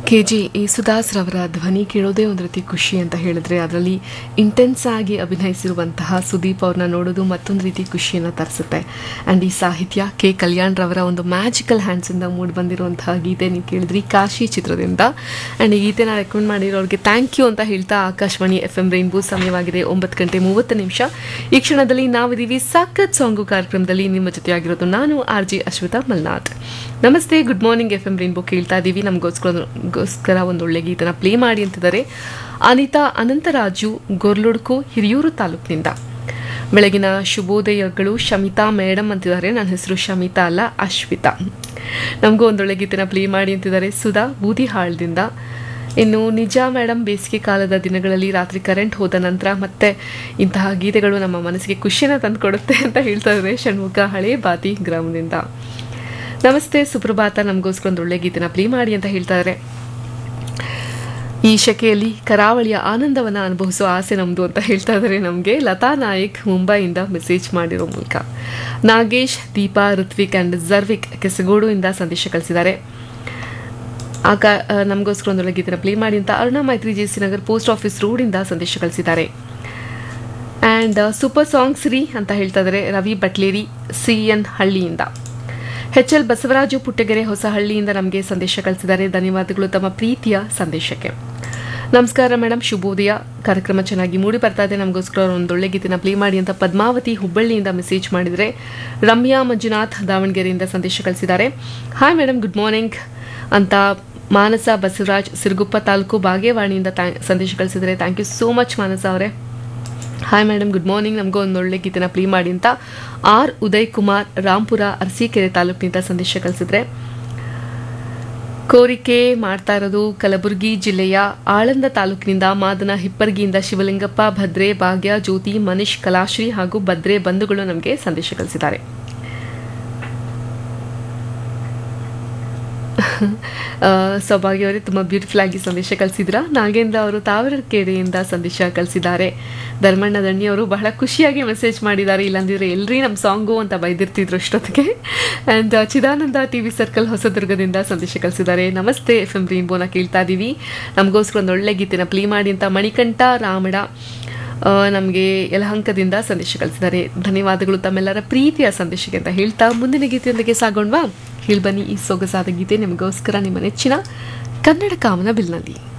K G Yesudas ರವರ ಧ್ವನಿ ಕೇಳೋದೇ ಒಂದು ರೀತಿ ಖುಷಿ ಅಂತ ಹೇಳಿದ್ರೆ ಅದರಲ್ಲಿ ಇಂಟೆನ್ಸ್ ಆಗಿ ಅಭಿನಯಿಸಿರುವಂತಹ ಸುದೀಪ್ ಅವ್ರನ್ನ ನೋಡೋದು ಮತ್ತೊಂದು ರೀತಿ ಖುಷಿಯನ್ನು ತರಿಸುತ್ತೆ ಆ್ಯಂಡ್ ಈ ಸಾಹಿತ್ಯ ಕೆ ಕಲ್ಯಾಣ್ ರವರ ಒಂದು ಮ್ಯಾಜಿಕಲ್ ಹ್ಯಾಂಡ್ಸಿಂದ ಮೂಡಿ ಬಂದಿರುವಂತಹ ಗೀತೆ ನೀವು ಕೇಳಿದ್ರಿ ಕಾಶಿ ಚಿತ್ರದಿಂದ ಆ್ಯಂಡ್ ಈ ಗೀತೆನ ರೆಕಮೆಂಡ್ ಮಾಡಿರೋರಿಗೆ ಥ್ಯಾಂಕ್ ಯು ಅಂತ ಹೇಳ್ತಾ ಆಕಾಶವಾಣಿ ಎಫ್ ಎಂ ರೈನ್ಬೋ ಸಮಯವಾಗಿದೆ ಒಂಬತ್ತು ಗಂಟೆ ಮೂವತ್ತು ನಿಮಿಷ ಈ ಕ್ಷಣದಲ್ಲಿ ನಾವಿದ್ದೀವಿ ಸಾಕತ್ ಸಾಂಗು ಕಾರ್ಯಕ್ರಮದಲ್ಲಿ ನಿಮ್ಮ ಜೊತೆಯಾಗಿರೋದು ನಾನು ಆರ್ ಜಿ ಅಶ್ವಿತಾ ಮಲ್ನಾಥ್ ನಮಸ್ತೆ good morning F M rainbow ಕೇಳ್ತಾ ಇದ್ದೀವಿ ನಮಗೋಸ್ಕರ ಗೋಸ್ಕರ ಒಂದು ಒಳ್ಳೆ ಗೀತನ ಪ್ಲೇ ಮಾಡಿ ಅಂತಿದ್ದಾರೆ ಅನಿತಾ ಅನಂತರಾಜು ಗೊರ್ಲುಡ್ಕು ಹಿರಿಯೂರು ತಾಲೂಕಿನಿಂದ ಬೆಳಗಿನ ಶುಭೋದಯಗಳು ಶಮಿತಾ ಮೇಡಮ್ ಅಂತಿದ್ದಾರೆ ನನ್ನ ಹೆಸರು ಶಮಿತಾ ಅಲ್ಲ ಅಶ್ವಿತಾ ನಮಗೂ ಒಂದೊಳ್ಳೆ ಗೀತೆನ ಪ್ಲೇ ಮಾಡಿ ಅಂತಿದ್ದಾರೆ ಸುಧಾ ಬೂದಿಹಾಳ್ದಿಂದ ಇನ್ನು ನಿಜ ಮೇಡಮ್ ಬೇಸಿಗೆ ಕಾಲದ ದಿನಗಳಲ್ಲಿ ರಾತ್ರಿ ಕರೆಂಟ್ ಹೋದ ನಂತರ ಮತ್ತೆ ಇಂತಹ ಗೀತೆಗಳು ನಮ್ಮ ಮನಸ್ಸಿಗೆ ಖುಷಿಯನ್ನು ತಂದುಕೊಡುತ್ತೆ ಅಂತ ಹೇಳ್ತಾ ಇದ್ದಾರೆ ಷಣ್ಮುಖ ಹಳೇ ಬಾತಿ ಗ್ರಾಮದಿಂದ ನಮಸ್ತೆ ಸುಪ್ರಭಾತ ನಮಗೋಸ್ಕರ ಒಂದು ಒಳ್ಳೆ ಗೀತೆನ ಪ್ಲೇ ಮಾಡಿ ಅಂತ ಹೇಳ್ತಾ ಇದ್ದಾರೆ ಈ ಶಕೆಯಲ್ಲಿ ಕರಾವಳಿಯ ಆನಂದವನ್ನು ಅನುಭವಿಸೋ ಆಸೆ ನಮ್ಮದು ಅಂತ ಹೇಳ್ತಾ ಇದ್ದಾರೆ ನಮಗೆ ಲತಾ ನಾಯಕ್ ಮುಂಬೈಯಿಂದ ಮೆಸೇಜ್ ಮಾಡಿರೋ ಮೂಲಕ ನಾಗೇಶ್ ದೀಪಾ ಋತ್ವಿಕ್ ಆ್ಯಂಡ್ ಜರ್ವಿಕ್ ಕೆಸಗೋಡು ಇಂದ ಸಂದೇಶ ಕಳಿಸಿದ್ದಾರೆ ಆಗ ನಮಗೋಸ್ಕರ ಒಂದು ಒಳ್ಳೆ ಗೀತೆನ ಪ್ಲೇ ಮಾಡಿ ಅಂತ Aruna Maitri J C Nagar post office ರೋಡಿಂದ ಸಂದೇಶ ಕಳಿಸಿದ್ದಾರೆ ಆ್ಯಂಡ್ ಸೂಪರ್ ಸಾಂಗ್ ಶ್ರೀ ಅಂತ ಹೇಳ್ತಾ ಇದ್ದಾರೆ ರವಿ ಬಟ್ಲೇರಿ ಸಿ ಎನ್ ಹಳ್ಳಿಯಿಂದ ಎಚ್ ಎಲ್ ಬಸವರಾಜು ಪುಟ್ಟಗೆರೆ ಹೊಸಹಳ್ಳಿಯಿಂದ ನಮಗೆ ಸಂದೇಶ ಕಳಿಸಿದ್ದಾರೆ ಧನ್ಯವಾದಗಳು ತಮ್ಮ ಪ್ರೀತಿಯ ಸಂದೇಶಕ್ಕೆ ನಮಸ್ಕಾರ ಮೇಡಮ್ ಶುಭೋದಯ ಕಾರ್ಯಕ್ರಮ ಚೆನ್ನಾಗಿ ಮೂಡಿ ಬರ್ತಾ ಇದೆ ನಮಗೋಸ್ಕರ ಒಂದೊಳ್ಳೆ ಗೀತೆನ ಪ್ಲೇ ಮಾಡಿ ಅಂತ ಪದ್ಮಾವತಿ ಹುಬ್ಬಳ್ಳಿಯಿಂದ ಮೆಸೇಜ್ ಮಾಡಿದರೆ ರಮ್ಯಾ ಮಂಜುನಾಥ್ ದಾವಣಗೆರೆಯಿಂದ ಸಂದೇಶ ಕಳಿಸಿದ್ದಾರೆ ಹಾಯ್ ಮೇಡಮ್ ಗುಡ್ ಮಾರ್ನಿಂಗ್ ಅಂತ ಮಾನಸ ಬಸವರಾಜ್ ಸಿರುಗುಪ್ಪ ತಾಲೂಕು ಬಾಗೇವಾಣಿಯಿಂದ ಸಂದೇಶ ಕಳಿಸಿದರೆ thank you so much Manasa ಅವರೇ ಹಾಯ್ ಮೇಡಮ್ ಗುಡ್ ಮಾರ್ನಿಂಗ್ ನಮಗೂ ಒಂದು ಒಳ್ಳೆ ಗೀತೆನ ಪ್ಲೇ ಮಾಡಿ ಅಂತ ಆರ್ ಉದಯ್ ಕುಮಾರ್ ರಾಂಪುರ ಅರಸೀಕೆರೆ ತಾಲೂಕಿನಿಂದ ಸಂದೇಶ ಕಳಿಸಿದ್ರೆ ಕೋರಿಕೆ ಮಾಡ್ತಾ ಇರೋದು ಕಲಬುರಗಿ ಜಿಲ್ಲೆಯ ಆಳಂದ ತಾಲೂಕಿನಿಂದ ಮಾದನ ಹಿಪ್ಪರ್ಗಿಯಿಂದ ಶಿವಲಿಂಗಪ್ಪ ಭದ್ರೆ ಭಾಗ್ಯ ಜ್ಯೋತಿ ಮನೀಶ್ ಕಲಾಶ್ರೀ ಹಾಗೂ ಭದ್ರೆ ಬಂಧುಗಳು ನಮಗೆ ಸಂದೇಶ ಕಳಿಸಿದ್ದಾರೆ ಸೌಭಾಗ್ಯ ಅವರೇ ತುಂಬ ಬ್ಯೂಟಿಫುಲ್ ಆಗಿ ಸಂದೇಶ ಕಳಿಸಿದ್ರ ನಾಗೇಂದ್ರ ಅವರು ತಾವರಕೆರೆಯಿಂದ ಸಂದೇಶ ಕಳಿಸಿದ್ದಾರೆ ಧರ್ಮಣ್ಣ ದಣ್ಣಿ ಅವರು ಬಹಳ ಖುಷಿಯಾಗಿ ಮೆಸೇಜ್ ಮಾಡಿದ್ದಾರೆ ಇಲ್ಲಾಂದಿದ್ರೆ ಎಲ್ರಿ ನಮ್ಮ ಸಾಂಗು ಅಂತ ಬೈದಿರ್ತಿದ್ರು ಅಷ್ಟೊತ್ತಿಗೆ and Chidananda T V circle ಹೊಸದುರ್ಗದಿಂದ ಸಂದೇಶ ಕಳಿಸಿದ್ದಾರೆ ನಮಸ್ತೆ ಎಫ್ ಎಂ ರೀನ್ಬೋನ ಕೇಳ್ತಾ ಇದ್ದೀವಿ ನಮಗೋಸ್ಕರ ಒಂದು ಒಳ್ಳೆ ಗೀತೆನ ಪ್ಲೇ ಮಾಡಿ ಅಂತ ಮಣಿಕಂಠ ರಾಮಡ ನಮಗೆ ಯಲಹಂಕದಿಂದ ಸಂದೇಶ ಕಳಿಸಿದ್ದಾರೆ ಧನ್ಯವಾದಗಳು ತಮ್ಮೆಲ್ಲರ ಪ್ರೀತಿಯ ಸಂದೇಶಕ್ಕೆ ಅಂತ ಹೇಳ್ತಾ ಮುಂದಿನ ಗೀತೆಯೊಂದಿಗೆ ಸಾಗೋಣವಾ ಬನ್ನಿ ಈ ಸೊಗಸಾದ ಗೀತೆ ನಿಮಗೋಸ್ಕರ ನಿಮ್ಮ ನೆಚ್ಚಿನ ಕನ್ನಡ ಕಾಮನ ಬಿಲ್ನಲ್ಲಿ